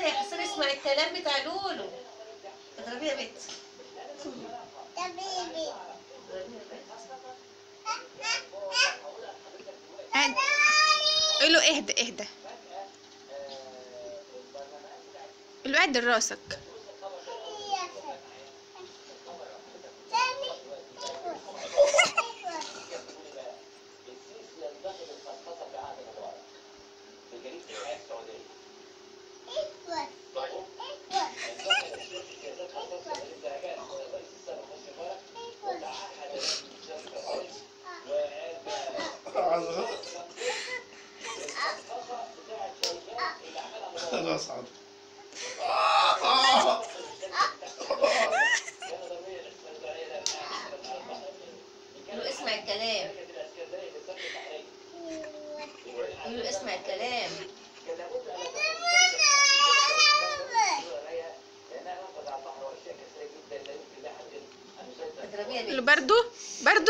يا حسين اسمع الكلام بتاع لولو اضربيه يا بنت حبيبي اضربيه يا بنت عاد. قول له اهدى اهدى قول له عدل راسك خلاص عاد قول له اسمع الكلام قول له اسمع الكلام اضربيه يا قول له بنت برضو برضو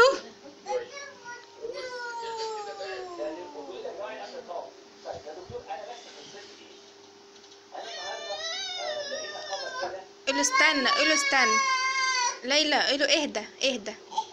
قول له استنى قول له استنى ليلى قول له اهدى اهدى